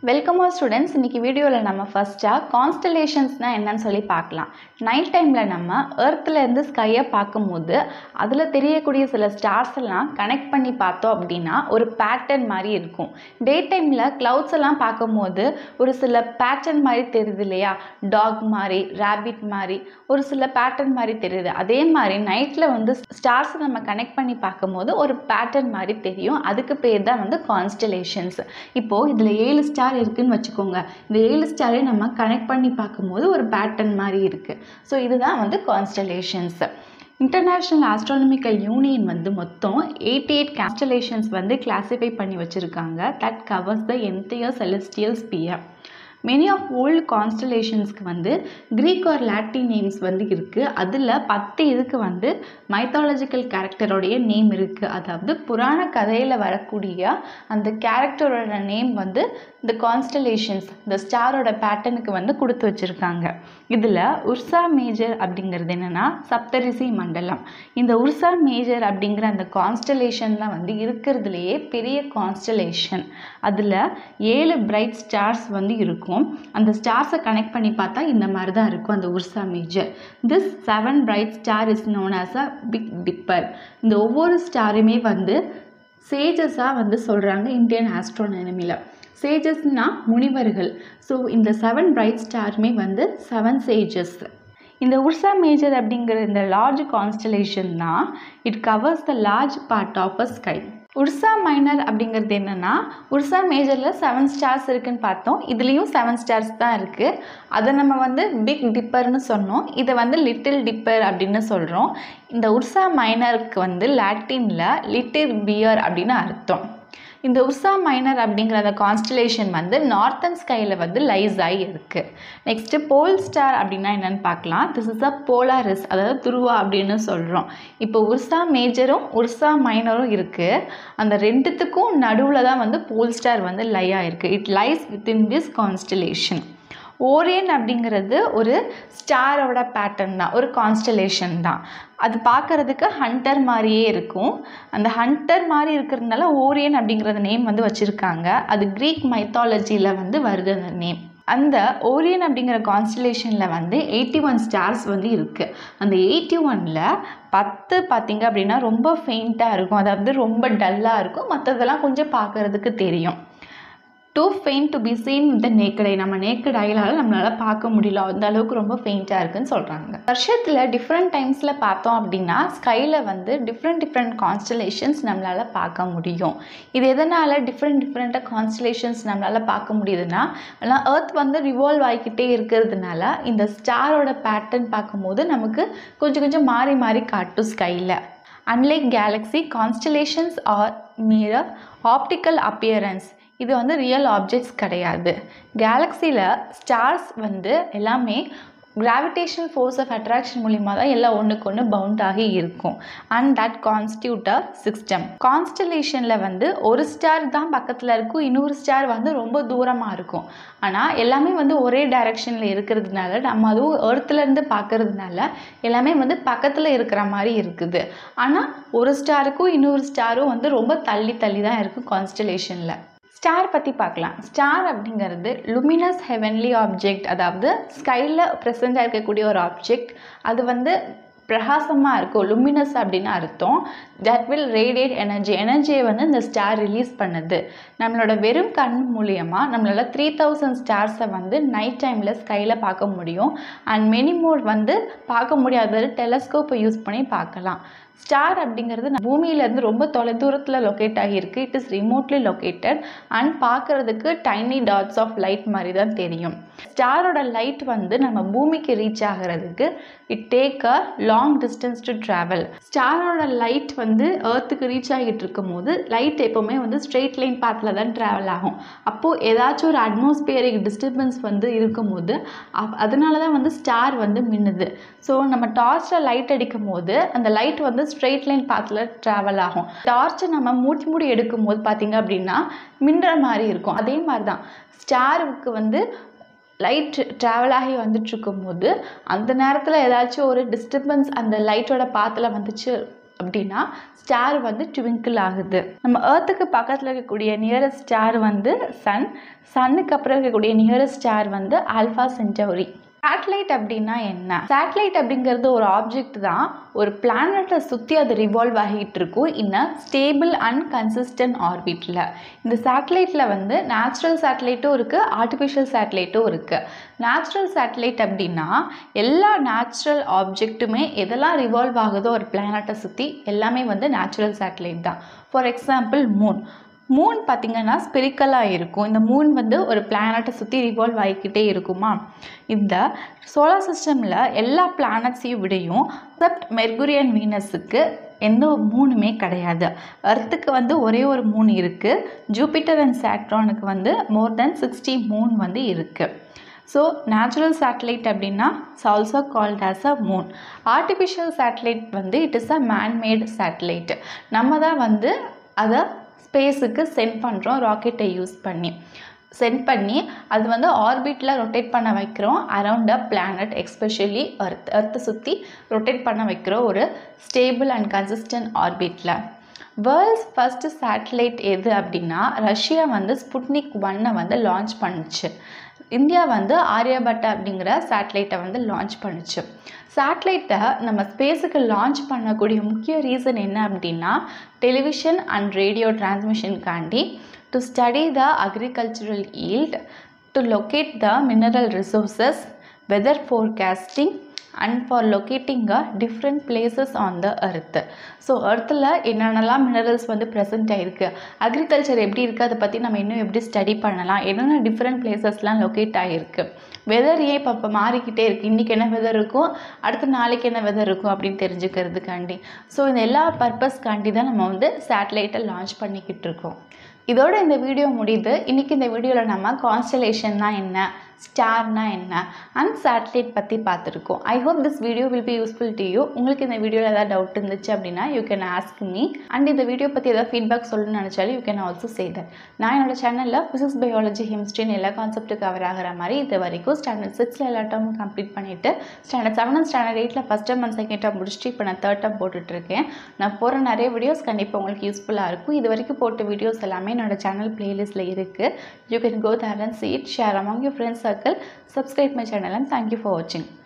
welcome R students இன்றைக்கி வீடியோவில் நம்ம ஃபஸ்ட்டாக கான்ஸ்டலேஷன்ஸ்னால் என்னன்னு சொல்லி பார்க்கலாம் நைட் டைமில் நம்ம எர்த்துலேருந்து ஸ்கையை பார்க்கும்போது அதில் தெரியக்கூடிய சில ஸ்டார்ஸ் எல்லாம் கனெக்ட் பண்ணி பார்த்தோம் அப்படின்னா ஒரு பேட்டர்ன் மாதிரி இருக்கும் டே டைமில் க்ளவுட்ஸ் எல்லாம் பார்க்கும்போது ஒரு சில பேட்டர்ன் மாதிரி தெரியுது இல்லையா டாக் மாதிரி ரேபிட் மாதிரி ஒரு சில பேட்டர்ன் மாதிரி தெரியுது அதே மாதிரி நைட்டில் வந்து ஸ்டார்ஸ் நம்ம கனெக்ட் பண்ணி பார்க்கும்போது ஒரு பேட்டர்ன் மாதிரி தெரியும் அதுக்கு பேர் தான் வந்து கான்ஸ்டலேஷன்ஸ் இப்போது இதில் ஏழு ஸ்டார் இருக்குன்னு வச்சுக்கோங்க இந்த ஏழு ஸ்டாரை நம்ம கனெக்ட் பண்ணி பார்க்கும்போது ஒரு பேட்டர்ன் மாதிரி இருக்குது ஸோ இதுதான் வந்து கான்ஸ்டலேஷன்ஸ் இன்டர்நேஷ்னல் ஆஸ்ட்ரானமிக்கல் யூனியன் வந்து மொத்தம் எயிட்டி எயிட் கான்ஸ்டலேஷன்ஸ் வந்து கிளாஸிஃபை பண்ணி வச்சுருக்காங்க that covers the entire celestial sphere many of old கான்ஸ்டலேஷன்ஸ்க்கு வந்து க்ரீக் ஆர் லாட்டின் நேம்ஸ் வந்து இருக்குது அதில் பத்து இதுக்கு வந்து மைத்தாலஜிக்கல் கேரக்டரோடைய நேம் இருக்குது அதாவது புராண கதையில் வரக்கூடிய அந்த கேரக்டரோட நேம் வந்து இந்த கான்ஸ்டலேஷன்ஸ் இந்த ஸ்டாரோட பேட்டர்னுக்கு வந்து கொடுத்து வச்சுருக்காங்க இதில் உர்சா மேஜர் அப்படிங்கிறது என்னென்னா சப்தரிசி மண்டலம் இந்த உர்சா மேஜர் அப்படிங்கிற அந்த கான்ஸ்டலேஷன் தான் வந்து இருக்கிறதுலையே பெரிய கான்ஸ்டலேஷன் அதில் ஏழு பிரைட் ஸ்டார்ஸ் வந்து இருக்கும் அந்த ஸ்டார்ஸை கனெக்ட் பண்ணி பார்த்தா இந்த மாதிரி தான் இருக்கும் அந்த Ursa Major this seven bright star is known as a Big Dipper இந்த ஒவ்வொரு ஸ்டாருமே வந்து சேஜஸாக வந்து சொல்கிறாங்க இந்தியன் ஆஸ்ட்ரோனமியில் சேஜஸ்னா முனிவர்கள் ஸோ இந்த செவன் பிரைட் ஸ்டாருமே வந்து செவன் சேஜஸ் இந்த உர்சா மேஜர் அப்படிங்கிற இந்த லார்ஜ் கான்ஸ்டலேஷன் தான் it covers the large part of a sky Ursa Minor அப்படிங்கிறது என்னென்னா உர்சா மேஜரில் செவன் ஸ்டார்ஸ் இருக்குன்னு பார்த்தோம் இதுலேயும் செவன் ஸ்டார்ஸ் தான் இருக்குது அதை நம்ம வந்து பிக் டிப்பர்னு சொன்னோம் இதை வந்து லிட்டில் டிப்பர் அப்படின்னு சொல்கிறோம் இந்த உர்சா மைனருக்கு வந்து லாட்டினில் லிட்டில் பியர் அப்படின்னு அர்த்தம் இந்த உர்சா மைனர் அப்படிங்கிற அந்த கான்ஸ்டலேஷன் வந்து நார்த்தன் ஸ்கையில் வந்து லைஸ் ஆகி இருக்குது நெக்ஸ்ட்டு போல் ஸ்டார் அப்படின்னா என்னென்னு பார்க்கலாம் திஸ் இஸ் அ போலாரிஸ் அதாவது துருவா அப்படின்னு சொல்கிறோம் இப்போ உர்சா மேஜரும் உர்சா மைனரும் இருக்குது அந்த ரெண்டுத்துக்கும் நடுவில் தான் வந்து போல் ஸ்டார் வந்து லை ஆகிருக்கு it lies within this constellation Orion அப்படிங்கிறது ஒரு ஸ்டாரோட பேட்டர்ன் தான் ஒரு கான்ஸ்டலேஷன் தான் அது பார்க்குறதுக்கு ஹண்டர் மாதிரியே இருக்கும் அந்த ஹண்டர் மாதிரி இருக்கிறதுனால ஓரியன் அப்படிங்கிறது நேம் வந்து வச்சுருக்காங்க அது க்ரீக் மைத்தாலஜியில் வந்து வருது அந்த நேம் அந்த ஓரியன் அப்படிங்கிற கான்ஸ்டலேஷனில் வந்து எயிட்டி ஒன் ஸ்டார்ஸ் வந்து இருக்குது அந்த எயிட்டி ஒனில் பத்து பார்த்திங்க அப்படின்னா ரொம்ப ஃபெயிண்ட்டாக இருக்கும் அதாவது ரொம்ப டல்லாக இருக்கும் மற்றதெல்லாம் கொஞ்சம் பார்க்குறதுக்கு தெரியும் too faint to be seen with naked eye நம்ம நேக்கட் ஐலால் நம்மளால் பார்க்க முடியல அந்த அளவுக்கு ரொம்ப ஃபெயிண்ட்டாக இருக்குன்னு சொல்கிறாங்க வருஷத்தில் டிஃப்ரெண்ட் டைம்ஸில் பார்த்தோம் அப்படின்னா ஸ்கையில் வந்து டிஃப்ரெண்ட் டிஃப்ரெண்ட் கான்ஸ்டலேஷன்ஸ் நம்மளால் பார்க்க முடியும் இது எதனால் டிஃப்ரெண்ட் டிஃப்ரெண்ட்டாக கான்ஸ்டலேஷன்ஸ் நம்மளால் பார்க்க முடியுதுன்னா எல்லாம் எர்த் வந்து ரிவால்வ் ஆகிக்கிட்டே இருக்கிறதுனால இந்த ஸ்டாரோட பேட்டர்ன் பார்க்கும்போது நமக்கு கொஞ்சம் கொஞ்சம் மாறி மாறி காட்டும் ஸ்கையில் unlike galaxy constellations are mere optical appearance இது வந்து ரியல் ஆப்ஜெக்ட்ஸ் கிடையாது கேலக்ஸியில் ஸ்டார்ஸ் வந்து எல்லாமே கிராவிடேஷனல் ஃபோர்ஸ் ஆஃப் அட்ராக்ஷன் மூலிமா தான் எல்லாம் ஒன்றுக்கு ஒன்று பவுண்ட் ஆகி இருக்கும் and that constitute a system கான்ஸ்டலேஷனில் வந்து ஒரு ஸ்டார் தான் பக்கத்தில் இருக்கும் இன்னொரு ஸ்டார் வந்து ரொம்ப தூரமாக இருக்கும் ஆனால் எல்லாமே வந்து ஒரே டைரக்ஷனில் இருக்கிறதுனால நம்ம அதுவும் எர்த்துலேருந்து பார்க்கறதுனால எல்லாமே வந்து பக்கத்தில் இருக்கிற மாதிரி இருக்குது ஆனால் ஒரு ஸ்டாருக்கும் இன்னொரு ஸ்டாரும் வந்து ரொம்ப தள்ளி தள்ளி தான் இருக்கும் கான்ஸ்டலேஷனில் ஸ்டார் பற்றி பார்க்கலாம் ஸ்டார் அப்படிங்கிறது லுமினஸ் ஹெவன்லி ஆப்ஜெக்ட் அதாவது ஸ்கையில் ப்ரெசண்ட்டாக இருக்கக்கூடிய ஒரு ஆப்ஜெக்ட் அது வந்து பிரகாசமாக இருக்கும் லுமினஸ் அப்படின்னு அர்த்தம் தட் வில் ரேடியேட் எனர்ஜி எனர்ஜியை வந்து இந்த ஸ்டார் ரிலீஸ் பண்ணுது நம்மளோட வெறும் கண் மூலியமாக நம்மளால் த்ரீ தௌசண்ட் ஸ்டார்ஸை வந்து நைட் டைமில் ஸ்கையில் பார்க்க முடியும் அண்ட் மெனி மோர் வந்து பார்க்க முடியாத டெலஸ்கோப்பை யூஸ் பண்ணி பார்க்கலாம் ஸ்டார் அப்படிங்கிறது பூமியிலேருந்து ரொம்ப தொலைதூரத்தில் லொக்கேட் ஆகியிருக்கு it is remotely located and பார்க்குறதுக்கு டைனி டாட்ஸ் ஆஃப் லைட் மாதிரி தான் தெரியும் ஸ்டாரோட லைட் வந்து நம்ம பூமிக்கு ரீச் ஆகிறதுக்கு it take a long distance to travel ஸ்டாரோட லைட் வந்து ஏர்த்துக்கு ரீச் ஆகிட்டு இருக்கும் போது லைட் எப்போவுமே வந்து ஸ்ட்ரெயிட் லைன் பாத்தில் தான் ட்ராவல் ஆகும் அப்போது ஏதாச்சும் ஒரு அட்மாஸ்பியரிக் டிஸ்டர்பன்ஸ் வந்து இருக்கும்போது அதனால தான் வந்து ஸ்டார் வந்து மின்னுது ஸோ நம்ம டார்ச்சில் லைட் அடிக்கும் போது அந்த லைட் வந்து ஸ்ட்ரெயிட் லைன் பாத்தில் ட்ராவல் ஆகும் டார்ச்சை நம்ம மூடி மூடி எடுக்கும் போது பார்த்திங்க அப்படின்னா மின்னுற மாதிரி இருக்கும் அதே மாதிரி தான் ஸ்டாருக்கு வந்து லைட் ட்ராவல் ஆகி வந்துட்டுருக்கும் போது அந்த நேரத்தில் ஏதாச்சும் ஒரு டிஸ்டர்பன்ஸ் அந்த லைட்டோட பாத்தில் வந்துச்சு அப்படின்னா ஸ்டார் வந்து ட்விங்கிள் ஆகுது நம்ம ஏர்த்துக்கு பக்கத்தில் இருக்கக்கூடிய நியரஸ்ட் ஸ்டார் வந்து சன் சன்னுக்கு அப்புறம் இருக்கக்கூடிய நியரஸ்ட் ஸ்டார் வந்து ஆல்ஃபா சென்டௌரி சேட்டலைட் அப்படின்னா என்ன சேட்டலைட் அப்படிங்கிறது ஒரு ஆப்ஜெக்ட் தான் ஒரு பிளானட்டை சுற்றி அது ரிவால்வ் ஆகிட்டு இருக்கும் இன்ன ஸ்டேபிள் அண்ட் கன்சிஸ்டன்ட் ஆர்பிட்டில் இந்த சேட்டலைட்டில் வந்து நேச்சுரல் சேட்டலைட்டும் இருக்குது ஆர்டிஃபிஷியல் சேட்டலைட்டும் இருக்குது நேச்சுரல் சேட்டலைட் அப்படின்னா எல்லா நேச்சுரல் ஆப்ஜெக்ட்டுமே எதெல்லாம் ரிவால்வ் ஆகுதோ ஒரு பிளானட்டை சுற்றி எல்லாமே வந்து நேச்சுரல் சேட்டலைட் தான் ஃபார் எக்ஸாம்பிள் மூன் மூன் பார்த்திங்கன்னா ஸ்பிரிக்கலாக இருக்கும் இந்த மூன் வந்து ஒரு பிளானட்டை சுற்றி ரிவால்வ் ஆகிக்கிட்டே இருக்குமா இந்த சோலார் சிஸ்டமில் எல்லா பிளானட்ஸையும் விடையும் எக்ஸப்ட் மெர்குரி அண்ட் வீனஸுக்கு எந்த மூணுமே கிடையாது அர்த்துக்கு வந்து ஒரே ஒரு மூன் இருக்குது ஜூபிட்டர் அண்ட் சாட்ரானுக்கு வந்து மோர் தென் சிக்ஸ்டி மூன் வந்து இருக்குது ஸோ நேச்சுரல் சேட்டலைட் அப்படின்னா also called as a moon artificial satellite வந்து it is a manmade satellite நம்ம தான் வந்து அதை ஸ்பேஸுக்கு சென்ட் பண்ணுறோம் ராக்கெட்டை யூஸ் பண்ணி சென்ட் பண்ணி அது வந்து ஆர்பிட்டில் ரொட்டேட் பண்ண வைக்கிறோம் அரவுண்ட் அ பிளானட் எக்ஸ்பெஷலி அர்த் அர்த்தை சுற்றி ரொட்டேட் பண்ண வைக்கிறோம் ஒரு ஸ்டேபிள் அண்ட் கன்சிஸ்டன்ட் ஆர்பிட்டில் வேர்ல்ட்ஸ் ஃபஸ்ட்டு சேட்டலைட் எது அப்படின்னா ரஷ்யா வந்து ஸ்புட்னிக் ஒன்னை வந்து லான்ச் பண்ணுச்சு இந்தியா வந்து ஆரியபட்டா அப்படிங்கிற சேட்டலைட்டை வந்து லான்ச் பண்ணுச்சு சேட்டலைட்டை நம்ம ஸ்பேஸுக்கு லான்ச் பண்ணக்கூடிய முக்கிய ரீசன் என்ன அப்படின்னா டெலிவிஷன் அண்ட் ரேடியோ டிரான்ஸ்மிஷனுக்காண்டி to study the agricultural yield to locate the mineral resources weather forecasting and for locating a different places on the earth so எர்த்தில் என்னென்னலாம் மினரல்ஸ் வந்து ப்ரெசென்ட் ஆகிருக்கு அக்ரிகல்ச்சர் எப்படி இருக்குது அதை பற்றி நம்ம இன்னும் எப்படி ஸ்டடி பண்ணலாம் என்னென்ன டிஃப்ரெண்ட் பிளேசஸ்லாம் லொக்கேட் ஆகிருக்கு வெதர் ஏன் இப்போ இப்போ மாறிக்கிட்டே இருக்குது இன்றைக்கி என்ன வெதர் இருக்கும் அடுத்த நாளைக்கு என்ன வெதர் இருக்கும் அப்படின்னு தெரிஞ்சுக்கிறதுக்காண்டி ஸோ இந்த எல்லா பர்பஸ்க்காண்டி தான் நம்ம வந்து சேட்டலைட்டை லான்ச் பண்ணிக்கிட்டு இருக்கோம் இதோட இந்த வீடியோ முடியுது இன்றைக்கி இந்த வீடியோவில் நம்ம கான்ஸ்டலேஷன்னா என்ன ஸ்டார்னா என்ன அண்ட் சேட்டலைட் பற்றி பார்த்துருக்கோம் I hope this video will be useful to you உங்களுக்கு இந்த வீடியோவில் ஏதாவது டவுட் இருந்துச்சு அப்படின்னா you can ask me and இந்த வீடியோ பற்றி ஏதாவது ஃபீட்பேக் சொல்லணும்னு நினச்சாலும் you can also say that நான் என்னோட சேனலில் ஃபிசிக்ஸ் பயாலஜி ஹெமிஸ்ட்ரின்னு எல்லா கான்செப்ட்டு கவர் ஆகிற மாதிரி இது வரைக்கும் ஸ்டாண்டர்ட் சிக்ஸில் எல்லா டேர்மும் கம்ப்ளீட் பண்ணிவிட்டு ஸ்டாண்டர்ட் செவன் அண்ட் ஸ்டாண்டர்ட் எயிட்டில் first term and second term முடிச்சுட்டு இப்போ நான் தேர்ட் டேர்ம் போட்டுட்ருக்கேன் நான் போகிற நிறைய வீடியோஸ் கண்டிப்பாக உங்களுக்கு யூஸ்ஃபுல்லாக இருக்கும் இது வரைக்கும் போட்ட வீடியோஸ் எல்லாமே என்னோட சேனல் பிளேலிஸ்ட்டில் இருக்குது you can go there and see it share among your friends circle subscribe my channel and thank you for watching